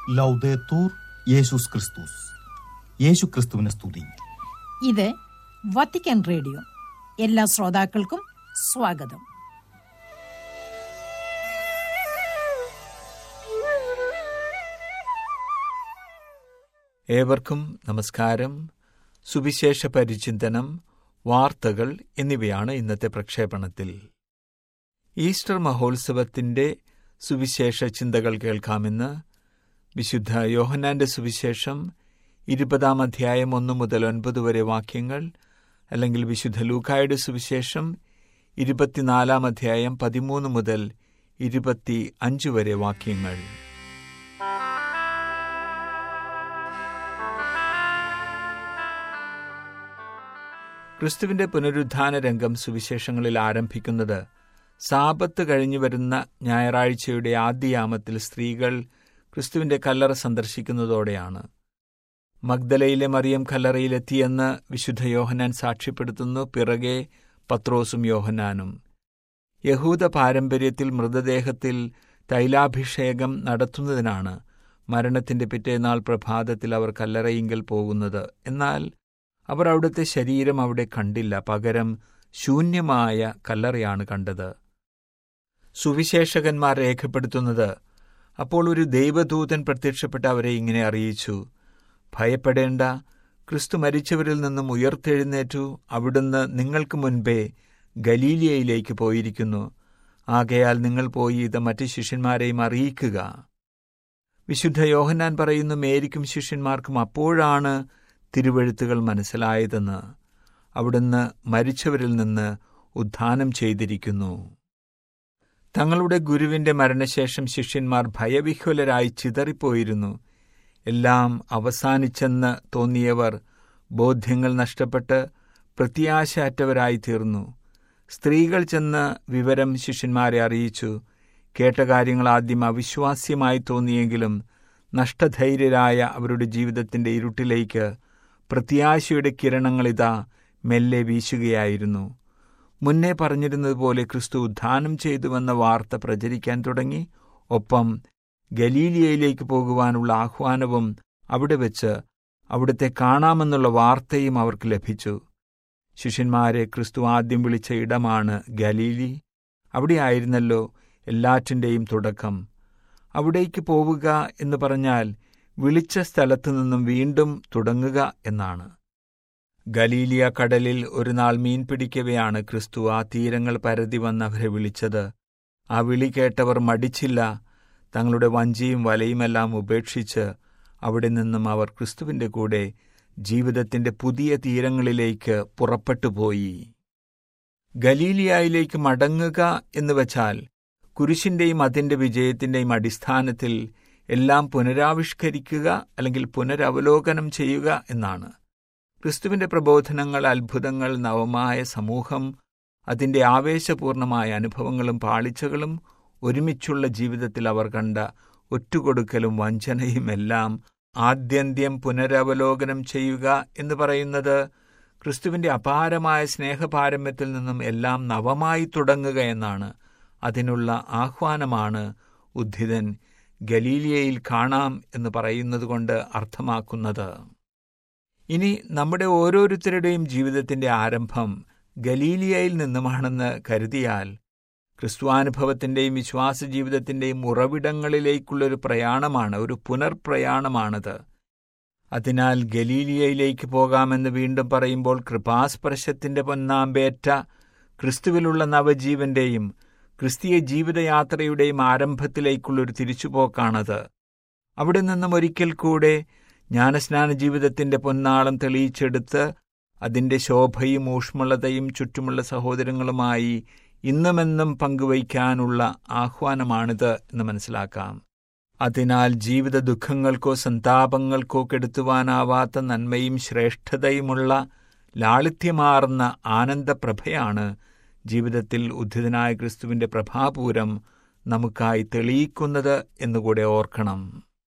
ലൗദേത്തൂർ യേശുസ് ക്രിസ്തുസ് യേശു ക്രിസ്തുവിനെ സ്തുതി ഇത് വത്തിക്കാൻ റേഡിയോ എല്ലാ ശ്രോതാക്കൾക്കും സ്വാഗതം ഏവർക്കും നമസ്കാരം സുവിശേഷ പരിചിന്തനം വാർത്തകൾ എന്നിവയാണ് ഇന്നത്തെ പ്രക്ഷേപണത്തിൽ ഈസ്റ്റർ മഹോത്സവത്തിന്റെ സുവിശേഷ ചിന്തകൾ കേൾക്കാമെന്ന് വിശുദ്ധ യോഹന്നാന്റെ സുവിശേഷം ഇരുപതാം അധ്യായം ഒന്ന് മുതൽ ഒൻപത് വരെ വാക്യങ്ങൾ അല്ലെങ്കിൽ വിശുദ്ധ ലൂക്കായുടെ സുവിശേഷം ഇരുപത്തിനാലാം അധ്യായം പതിമൂന്ന് മുതൽ ഇരുപത്തി അഞ്ച് വരെ വാക്യങ്ങൾ ക്രിസ്തുവിന്റെ പുനരുദ്ധാന രംഗം സുവിശേഷങ്ങളിൽ ആരംഭിക്കുന്നത് സാപത്ത് കഴിഞ്ഞു വരുന്ന ഞായറാഴ്ചയുടെ ആദ്യയാമത്തിൽ സ്ത്രീകൾ ക്രിസ്തുവിന്റെ കല്ലറ സന്ദർശിക്കുന്നതോടെയാണ് മഗ്ദലയിലെ മറിയം കല്ലറയിലെത്തിയെന്ന് വിശുദ്ധ യോഹനാൻ സാക്ഷ്യപ്പെടുത്തുന്നു പിറകെ പത്രോസും യോഹനാനും യഹൂദ പാരമ്പര്യത്തിൽ മൃതദേഹത്തിൽ തൈലാഭിഷേകം നടത്തുന്നതിനാണ് മരണത്തിന്റെ പിറ്റേനാൾ പ്രഭാതത്തിൽ അവർ കല്ലറയിങ്കൽ പോകുന്നത് എന്നാൽ അവർ അവിടുത്തെ ശരീരം അവിടെ കണ്ടില്ല പകരം ശൂന്യമായ കല്ലറയാണ് കണ്ടത് സുവിശേഷകന്മാർ രേഖപ്പെടുത്തുന്നത് അപ്പോൾ ഒരു ദൈവദൂതൻ പ്രത്യക്ഷപ്പെട്ട് അവരെ ഇങ്ങനെ അറിയിച്ചു ഭയപ്പെടേണ്ട ക്രിസ്തു മരിച്ചവരിൽ നിന്നും ഉയർത്തെഴുന്നേറ്റു അവിടുന്ന് നിങ്ങൾക്ക് മുൻപേ ഗലീലിയയിലേക്ക് പോയിരിക്കുന്നു ആകയാൽ നിങ്ങൾ പോയി ഇത് മറ്റ് ശിഷ്യന്മാരെയും അറിയിക്കുക വിശുദ്ധ യോഹന്നാൻ പറയുന്നു മേരിക്കും ശിഷ്യന്മാർക്കും അപ്പോഴാണ് തിരുവഴുത്തുകൾ മനസ്സിലായതെന്ന് അവിടുന്ന് മരിച്ചവരിൽ നിന്ന് ഉദ്ധാനം ചെയ്തിരിക്കുന്നു തങ്ങളുടെ ഗുരുവിന്റെ മരണശേഷം ശിഷ്യന്മാർ ഭയവിഹ്വലരായി ചിതറിപ്പോയിരുന്നു എല്ലാം അവസാനിച്ചെന്ന് തോന്നിയവർ ബോധ്യങ്ങൾ നഷ്ടപ്പെട്ട് പ്രത്യാശയറ്റവരായി തീർന്നു സ്ത്രീകൾ ചെന്ന് വിവരം ശിഷ്യന്മാരെ അറിയിച്ചു കേട്ട കാര്യങ്ങൾ ആദ്യം അവിശ്വാസ്യമായി തോന്നിയെങ്കിലും നഷ്ടധൈര്യരായ അവരുടെ ജീവിതത്തിന്റെ ഇരുട്ടിലേക്ക് പ്രത്യാശയുടെ കിരണങ്ങളിതാ മെല്ലെ വീശുകയായിരുന്നു മുന്നേ പറഞ്ഞിരുന്നതുപോലെ ക്രിസ്തു ഉദ്ധാനം ചെയ്തുവെന്ന വാർത്ത പ്രചരിക്കാൻ തുടങ്ങി ഒപ്പം ഗലീലിയയിലേക്ക് പോകുവാനുള്ള ആഹ്വാനവും അവിടെ വെച്ച് അവിടുത്തെ കാണാമെന്നുള്ള വാർത്തയും അവർക്ക് ലഭിച്ചു ശിഷ്യന്മാരെ ക്രിസ്തു ആദ്യം വിളിച്ച ഇടമാണ് ഗലീലി അവിടെയായിരുന്നല്ലോ എല്ലാറ്റിൻ്റെയും തുടക്കം അവിടേക്ക് പോവുക എന്ന് പറഞ്ഞാൽ വിളിച്ച സ്ഥലത്തു നിന്നും വീണ്ടും തുടങ്ങുക എന്നാണ് ഗലീലിയ കടലിൽ ഒരു നാൾ മീൻ പിടിക്കവെയാണ് ക്രിസ്തു ആ തീരങ്ങൾ പരതി വന്ന് അവരെ വിളിച്ചത് ആ വിളി കേട്ടവർ മടിച്ചില്ല തങ്ങളുടെ വഞ്ചിയും വലയുമെല്ലാം ഉപേക്ഷിച്ച് അവിടെ നിന്നും അവർ ക്രിസ്തുവിന്റെ കൂടെ ജീവിതത്തിന്റെ പുതിയ തീരങ്ങളിലേക്ക് പുറപ്പെട്ടുപോയി ഗലീലിയായിലേക്ക് മടങ്ങുക എന്ന് വച്ചാൽ കുരിശിന്റെയും അതിന്റെ വിജയത്തിന്റെയും അടിസ്ഥാനത്തിൽ എല്ലാം പുനരാവിഷ്കരിക്കുക അല്ലെങ്കിൽ പുനരവലോകനം ചെയ്യുക എന്നാണ് ക്രിസ്തുവിന്റെ പ്രബോധനങ്ങൾ അത്ഭുതങ്ങൾ നവമായ സമൂഹം അതിന്റെ ആവേശപൂർണമായ അനുഭവങ്ങളും പാളിച്ചകളും ഒരുമിച്ചുള്ള ജീവിതത്തിൽ അവർ കണ്ട ഒറ്റുകൊടുക്കലും വഞ്ചനയും എല്ലാം ആദ്യന്ത്യം പുനരവലോകനം ചെയ്യുക എന്ന് പറയുന്നത് ക്രിസ്തുവിന്റെ അപാരമായ സ്നേഹപാരമ്യത്തിൽ നിന്നും എല്ലാം നവമായി തുടങ്ങുക എന്നാണ് അതിനുള്ള ആഹ്വാനമാണ് ഉദ്ധിതൻ ഗലീലിയയിൽ കാണാം എന്ന് പറയുന്നതുകൊണ്ട് അർത്ഥമാക്കുന്നത് ഇനി നമ്മുടെ ഓരോരുത്തരുടെയും ജീവിതത്തിന്റെ ആരംഭം ഗലീലിയയിൽ നിന്നുമാണെന്ന് കരുതിയാൽ ക്രിസ്തുവാനുഭവത്തിന്റെയും വിശ്വാസ ജീവിതത്തിന്റെയും ഉറവിടങ്ങളിലേക്കുള്ളൊരു പ്രയാണമാണ് ഒരു പുനർപ്രയാണമാണത് അതിനാൽ ഗലീലിയയിലേക്ക് പോകാമെന്ന് വീണ്ടും പറയുമ്പോൾ കൃപാസ്പർശത്തിന്റെ പൊന്നാമ്പേറ്റ ക്രിസ്തുവിലുള്ള നവജീവന്റെയും ക്രിസ്തീയ ജീവിതയാത്രയുടെയും ആരംഭത്തിലേക്കുള്ളൊരു തിരിച്ചുപോക്കാണത് അവിടെ നിന്നും ഒരിക്കൽ കൂടെ ജ്ഞാനസ്നാന ജീവിതത്തിന്റെ പൊന്നാളം തെളിയിച്ചെടുത്ത് അതിന്റെ ശോഭയും ഊഷ്മളതയും ചുറ്റുമുള്ള സഹോദരങ്ങളുമായി ഇന്നുമെന്നും പങ്കുവയ്ക്കാനുള്ള ആഹ്വാനമാണിത് എന്ന് മനസ്സിലാക്കാം അതിനാൽ ജീവിത ദുഃഖങ്ങൾക്കോ സന്താപങ്ങൾക്കോ കെടുത്തുവാനാവാത്ത നന്മയും ശ്രേഷ്ഠതയുമുള്ള ലാളിത്യമാർന്ന ആനന്ദപ്രഭയാണ് ജീവിതത്തിൽ ഉദ്ധിതനായ ക്രിസ്തുവിന്റെ പ്രഭാപൂരം നമുക്കായി തെളിയിക്കുന്നത് എന്നുകൂടെ ഓർക്കണം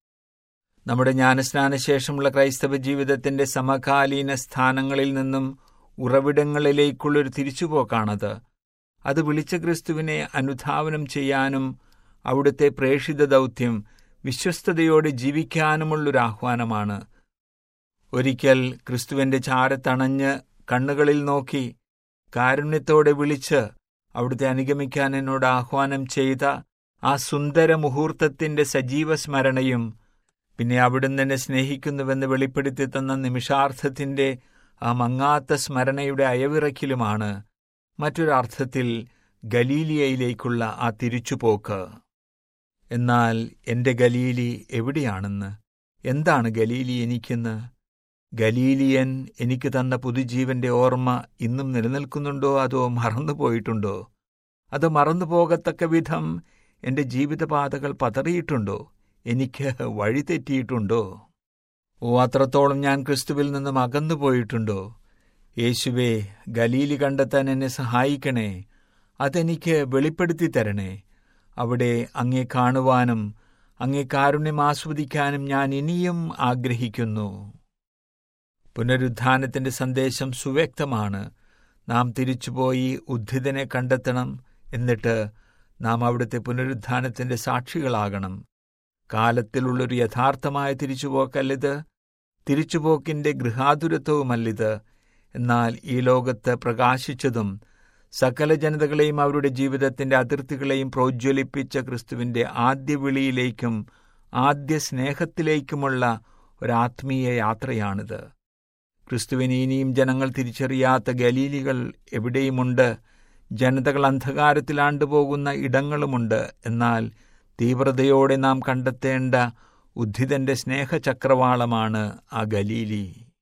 നമ്മുടെ ജ്ഞാനസ്നാനശേഷമുള്ള ക്രൈസ്തവ ജീവിതത്തിന്റെ സമകാലീന സ്ഥാനങ്ങളിൽ നിന്നും ഉറവിടങ്ങളിലേക്കുള്ളൊരു തിരിച്ചുപോക്കാണത് അത് വിളിച്ച ക്രിസ്തുവിനെ അനുധാവനം ചെയ്യാനും അവിടുത്തെ പ്രേഷിത ദൗത്യം വിശ്വസ്തയോടെ ജീവിക്കാനുമുള്ളൊരു ആഹ്വാനമാണ് ഒരിക്കൽ ക്രിസ്തുവിന്റെ ചാരത്തണഞ്ഞ് കണ്ണുകളിൽ നോക്കി കാരുണ്യത്തോടെ വിളിച്ച് അവിടുത്തെ അനുഗമിക്കാൻ എന്നോട് ആഹ്വാനം ചെയ്ത ആ സുന്ദര മുഹൂർത്തത്തിന്റെ സജീവ സ്മരണയും പിന്നെ അവിടുന്ന് എന്നെ സ്നേഹിക്കുന്നുവെന്ന് വെളിപ്പെടുത്തി തന്ന നിമിഷാർത്ഥത്തിന്റെ ആ മങ്ങാത്ത സ്മരണയുടെ അയവിറക്കിലുമാണ് മറ്റൊരർത്ഥത്തിൽ ഗലീലിയയിലേക്കുള്ള ആ തിരിച്ചുപോക്ക് എന്നാൽ എന്റെ ഗലീലി എവിടെയാണെന്ന് എന്താണ് ഗലീലി എനിക്കെന്ന് ഗലീലിയൻ എനിക്ക് തന്ന പുതുജീവന്റെ ഓർമ്മ ഇന്നും നിലനിൽക്കുന്നുണ്ടോ അതോ മറന്നുപോയിട്ടുണ്ടോ അത് മറന്നുപോകത്തക്ക വിധം എന്റെ ജീവിതപാതകൾ പതറിയിട്ടുണ്ടോ എനിക്ക് വഴിതെറ്റിയിട്ടുണ്ടോ ഓ അത്രത്തോളം ഞാൻ ക്രിസ്തുവിൽ നിന്നും അകന്നുപോയിട്ടുണ്ടോ യേശുവേ ഗലീലി കണ്ടെത്താൻ എന്നെ സഹായിക്കണേ അതെനിക്ക് വെളിപ്പെടുത്തി തരണേ അവിടെ അങ്ങേ കാണുവാനും അങ്ങേ കാരുണ്യം ആസ്വദിക്കാനും ഞാൻ ഇനിയും ആഗ്രഹിക്കുന്നു പുനരുത്ഥാനത്തിന്റെ സന്ദേശം സുവ്യക്തമാണ് നാം തിരിച്ചുപോയി ഉദ്ധിതനെ കണ്ടെത്തണം എന്നിട്ട് നാം അവിടുത്തെ പുനരുത്ഥാനത്തിന്റെ സാക്ഷികളാകണം കാലത്തിലുള്ളൊരു യഥാർത്ഥമായ തിരിച്ചുപോക്കല്ലിത് തിരിച്ചുപോക്കിന്റെ ഗൃഹാതുരത്വവുമല്ലിത് എന്നാൽ ഈ ലോകത്ത് പ്രകാശിച്ചതും സകല ജനതകളെയും അവരുടെ ജീവിതത്തിന്റെ അതിർത്തികളെയും പ്രോജ്വലിപ്പിച്ച ക്രിസ്തുവിന്റെ ആദ്യ വിളിയിലേക്കും ആദ്യ സ്നേഹത്തിലേക്കുമുള്ള ഒരാത്മീയ യാത്രയാണിത് ക്രിസ്തുവിനെ ഇനിയും ജനങ്ങൾ തിരിച്ചറിയാത്ത ഗലീലികൾ എവിടെയുമുണ്ട് ജനതകൾ അന്ധകാരത്തിലാണ്ടുപോകുന്ന ഇടങ്ങളുമുണ്ട് എന്നാൽ തീവ്രതയോടെ നാം കണ്ടെത്തേണ്ട ഉദ്ധിതന്റെ സ്നേഹചക്രവാളമാണ് ആ ഗലീലി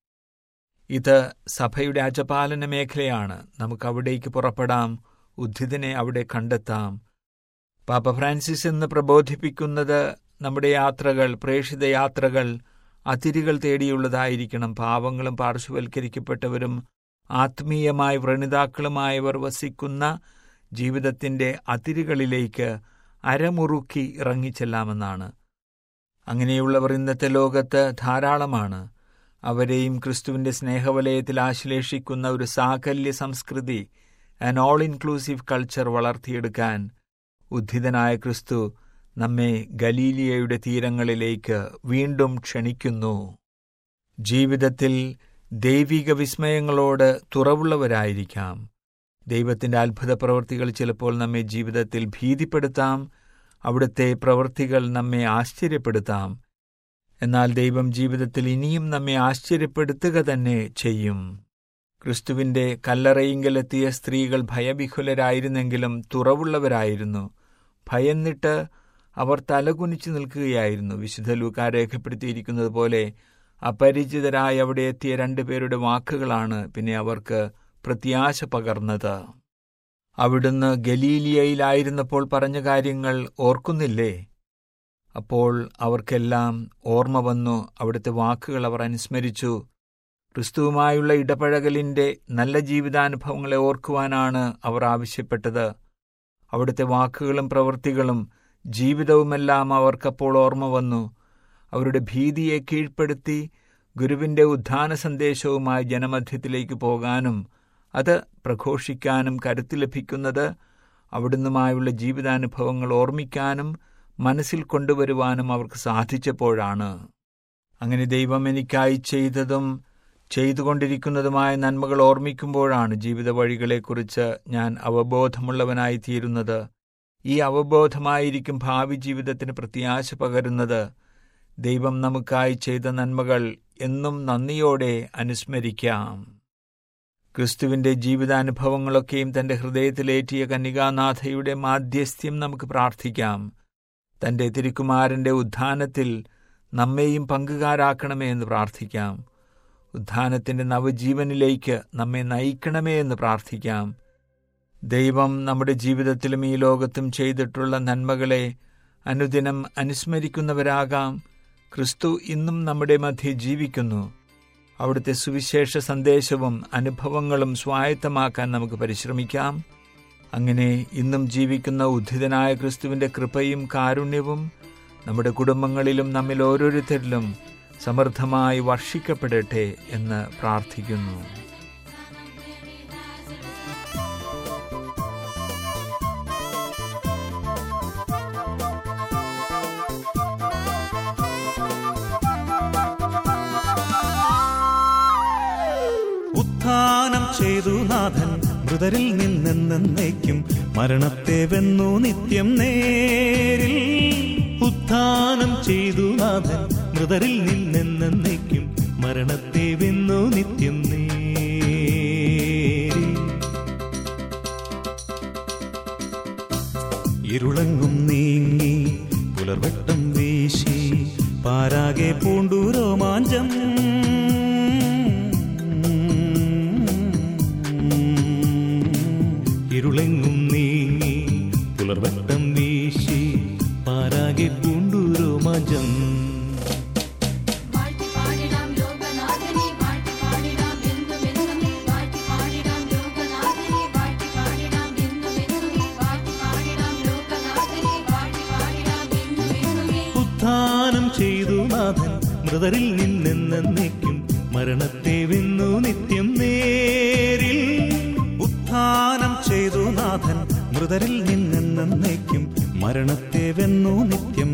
ഇത് സഭയുടെ അജപാലന മേഖലയാണ് നമുക്ക് അവിടേക്ക് പുറപ്പെടാം ഉദ്ധിതനെ അവിടെ കണ്ടെത്താം പാപ്പ ഫ്രാൻസിസ് എന്ന് പ്രബോധിപ്പിക്കുന്നത് നമ്മുടെ യാത്രകൾ പ്രേക്ഷിത യാത്രകൾ അതിരുകൾ തേടിയുള്ളതായിരിക്കണം പാവങ്ങളും പാർശ്വവൽക്കരിക്കപ്പെട്ടവരും ആത്മീയമായി വ്രണിതാക്കളുമായവർ വസിക്കുന്ന ജീവിതത്തിന്റെ അതിരുകളിലേക്ക് അരമുറുക്കി ഇറങ്ങിച്ചെല്ലാമെന്നാണ് അങ്ങനെയുള്ളവർ ഇന്നത്തെ ലോകത്ത് ധാരാളമാണ് അവരെയും ക്രിസ്തുവിന്റെ സ്നേഹവലയത്തിൽ ആശ്ലേഷിക്കുന്ന ഒരു സാകല്യ സംസ്കൃതി ആൻ ഓൾ ഇൻക്ലൂസീവ് കൾച്ചർ വളർത്തിയെടുക്കാൻ ഉദ്ധിതനായ ക്രിസ്തു നമ്മെ ഗലീലിയയുടെ തീരങ്ങളിലേക്ക് വീണ്ടും ക്ഷണിക്കുന്നു ജീവിതത്തിൽ ദൈവിക വിസ്മയങ്ങളോട് തുറവുള്ളവരായിരിക്കാം ദൈവത്തിന്റെ അത്ഭുത പ്രവൃത്തികൾ ചിലപ്പോൾ നമ്മെ ജീവിതത്തിൽ ഭീതിപ്പെടുത്താം അവിടുത്തെ പ്രവൃത്തികൾ നമ്മെ ആശ്ചര്യപ്പെടുത്താം എന്നാൽ ദൈവം ജീവിതത്തിൽ ഇനിയും നമ്മെ ആശ്ചര്യപ്പെടുത്തുക തന്നെ ചെയ്യും ക്രിസ്തുവിന്റെ കല്ലറയിങ്കലെത്തിയ സ്ത്രീകൾ ഭയവിഹുലരായിരുന്നെങ്കിലും തുറവുള്ളവരായിരുന്നു ഭയന്നിട്ട് അവർ തലകുനിച്ചു നിൽക്കുകയായിരുന്നു വിശുദ്ധ ലൂക്ക രേഖപ്പെടുത്തിയിരിക്കുന്നത് പോലെ അപരിചിതരായി അവിടെ എത്തിയ രണ്ടുപേരുടെ വാക്കുകളാണ് പിന്നെ അവർക്ക് പ്രത്യാശ പകർന്നത് അവിടുന്ന് ഗലീലിയയിലായിരുന്നപ്പോൾ പറഞ്ഞ കാര്യങ്ങൾ ഓർക്കുന്നില്ലേ അപ്പോൾ അവർക്കെല്ലാം ഓർമ്മ വന്നു അവിടുത്തെ വാക്കുകൾ അവർ അനുസ്മരിച്ചു ക്രിസ്തുവുമായുള്ള ഇടപഴകലിന്റെ നല്ല ജീവിതാനുഭവങ്ങളെ ഓർക്കുവാനാണ് അവർ ആവശ്യപ്പെട്ടത് അവിടുത്തെ വാക്കുകളും പ്രവൃത്തികളും ജീവിതവുമെല്ലാം അവർക്കപ്പോൾ ഓർമ്മ വന്നു അവരുടെ ഭീതിയെ കീഴ്പ്പെടുത്തി ഗുരുവിന്റെ ഉദ്ധാന സന്ദേശവുമായി ജനമധ്യത്തിലേക്ക് പോകാനും അത് പ്രഘോഷിക്കാനും കരുത്ത് ലഭിക്കുന്നത് അവിടുന്നുമായുള്ള ജീവിതാനുഭവങ്ങൾ ഓർമ്മിക്കാനും മനസ്സിൽ കൊണ്ടുവരുവാനും അവർക്ക് സാധിച്ചപ്പോഴാണ് അങ്ങനെ ദൈവം എനിക്കായി ചെയ്തതും ചെയ്തുകൊണ്ടിരിക്കുന്നതുമായ നന്മകൾ ഓർമ്മിക്കുമ്പോഴാണ് ജീവിത വഴികളെക്കുറിച്ച് ഞാൻ അവബോധമുള്ളവനായി തീരുന്നത് ഈ അവബോധമായിരിക്കും ഭാവി ജീവിതത്തിന് പ്രത്യാശ പകരുന്നത് ദൈവം നമുക്കായി ചെയ്ത നന്മകൾ എന്നും നന്ദിയോടെ അനുസ്മരിക്കാം ക്രിസ്തുവിന്റെ ജീവിതാനുഭവങ്ങളൊക്കെയും തന്റെ ഹൃദയത്തിലേറ്റിയ കന്യകാനാഥയുടെ മാധ്യസ്ഥ്യം നമുക്ക് പ്രാർത്ഥിക്കാം തന്റെ തിരുക്കുമാരന്റെ ഉദ്ധാനത്തിൽ നമ്മെയും പങ്കുകാരാക്കണമേ എന്ന് പ്രാർത്ഥിക്കാം ഉദ്ധാനത്തിന്റെ നവജീവനിലേക്ക് നമ്മെ നയിക്കണമേ എന്ന് പ്രാർത്ഥിക്കാം ദൈവം നമ്മുടെ ജീവിതത്തിലും ഈ ലോകത്തും ചെയ്തിട്ടുള്ള നന്മകളെ അനുദിനം അനുസ്മരിക്കുന്നവരാകാം ക്രിസ്തു ഇന്നും നമ്മുടെ മധ്യേ ജീവിക്കുന്നു അവിടുത്തെ സുവിശേഷ സന്ദേശവും അനുഭവങ്ങളും സ്വായത്തമാക്കാൻ നമുക്ക് പരിശ്രമിക്കാം അങ്ങനെ ഇന്നും ജീവിക്കുന്ന ഉദ്ധിതനായ ക്രിസ്തുവിന്റെ കൃപയും കാരുണ്യവും നമ്മുടെ കുടുംബങ്ങളിലും നമ്മിൽ ഓരോരുത്തരിലും സമൃദ്ധമായി വർഷിക്കപ്പെടട്ടെ എന്ന് പ്രാർത്ഥിക്കുന്നു ഉത്ഥാനം ചെയ്തു നാഥൻ മൃതരിൽ നിന്നെന്നേക്കും മരണത്തെ വെന്നു നിത്യം നേരിൽ ഉത്ഥാനം ചെയ്തു നാഥൻ മൃതരിൽ നിന്നെന്നേക്കും മരണത്തെ വെന്നു നിത്യം നേരിൽ ഇരുളങ്ങും നീങ്ങി പുലർവട്ടം വീശി പാരാകെ പൂണ്ടു രോമാഞ്ചം ഇരുളെങ്ങും നീങ്ങി പുലർവട്ടം വീശി പാരാകെ പൂണ്ടു രോമാഞ്ചം വാഴ്ത്തി പാടിടാം ലോകനാഥനെ വാഴ്ത്തി പാടിടാം എന്നുമെന്നുമേ വാഴ്ത്തി പാടിടാം ലോകനാഥനെ വാഴ്ത്തി പാടിടാം എന്നുമെന്നുമേ വാഴ്ത്തി പാടിടാം ലോകനാഥനെ വാഴ്ത്തി പാടിടാം എന്നുമെന്നുമേ ഉത്ഥാനം ചെയ്തു നാഥൻ മൃതരിൽ നിന്നെന്നേക്കും മരണത്തെ വെന്നു നിത്യം നേരിൽ ഉത്ഥാനം ചെയ്തു നാഥൻ മൃതരിൽ നിന്നെന്നേക്കും മരണത്തെ വെന്നു നിത്യം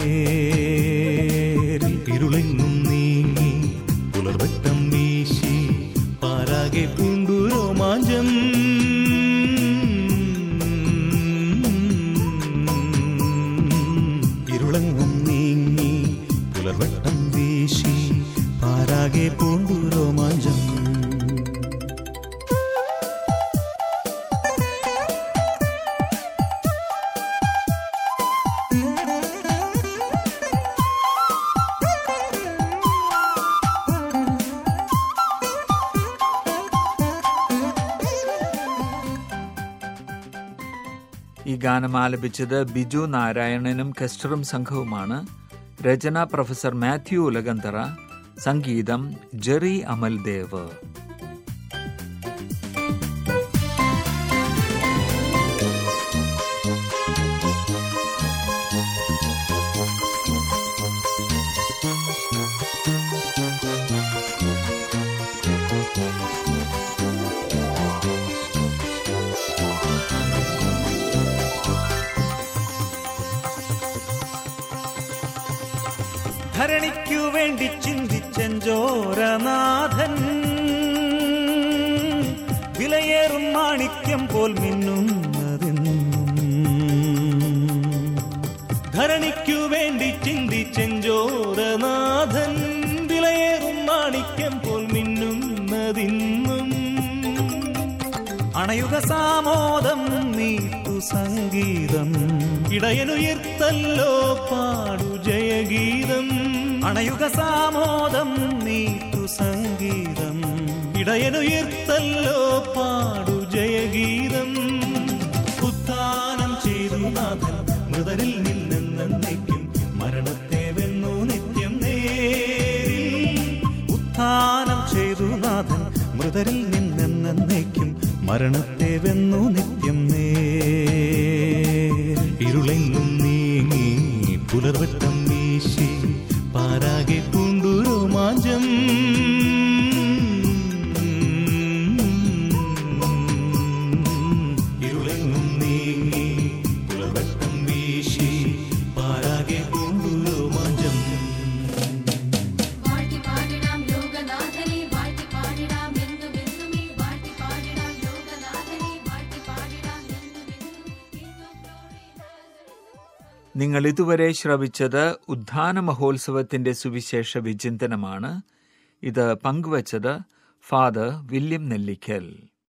നേരിൽ ഇരുളെങ്ങും നീങ്ങി പുലർവട്ടം വീശി പാരാകെ പൂണ്ടു രോമാഞ്ചം ഇരുളങ്ങും നീങ്ങി പുലർവട്ടം വീശി പാരാകെ പൂണ്ടു രോമാഞ്ചം ഈ ഗാനം ആലപിച്ചത് ബിജു നാരായണനും കെസ്റ്ററും സംഘവുമാണ് രചന പ്രൊഫസർ മാത്യു ഉലകന്തറ സംഗീതം ജെറി അമൽദേവ് ധരണിക്കു വേണ്ടി ചിന്തിച്ചെഞ്ചോരനാഥൻ വിലയേറും മാണിക്യം പോൽ മിന്നുന്നതെന്നും ധരണിക്കു വേണ്ടി ചിന്തിച്ചെഞ്ചോരനാഥൻ വിലയേറും മാണിക്യം പോൽ മിന്നുന്നതിന്നും അണയുക സാമോദം നീട്ടു സംഗീതം ഇടയനുയർത്തല്ലോ പാടു ജയഗീതം അണയുക സാമോദം നീട്ടു സംഗീതം ഇടയനുയർത്തല്ലോ പാടു ജയഗീതം ഉത്ഥാനം ചെയ്തു നാഥൻ മൃതരിൽ നിന്നെന്നേക്കും മരണത്തെ വെന്നു നിത്യം നേരിൽ ഉത്ഥാനം ചെയ്തു നാഥൻ മൃതരിൽ നിന്നെന്നേക്കും മരണത്തെ വെന്നു നിത്യം നേർ ഇരുളെങ്ങും നീങ്ങി പുലർവട്ടം വീശി പാരാകെ പൂണ്ടു രോമാഞ്ചം ഇരുളെങ്ങും നീങ്ങി പുലർവട്ടം വീശി പാരാകെ പൂണ്ടു രോമാഞ്ചം വാഴ്ത്തി പാടിടാം ലോകനാഥനെ വാഴ്ത്തി പാടിടാം എന്നുമെന്നുമേ വാഴ്ത്തി പാടിടാം ലോകനാഥനെ വാഴ്ത്തി പാടിടാം എന്നുമെന്നുമേ King of glory, Nazareth. നിങ്ങൾ ഇതുവരെ ശ്രവിച്ചത് ഉദ്ധാന മഹോത്സവത്തിന്റെ സുവിശേഷ വിചിന്തനമാണ് ഇത് പങ്കുവച്ചത് ഫാദർ വില്യം നെല്ലിക്കൽ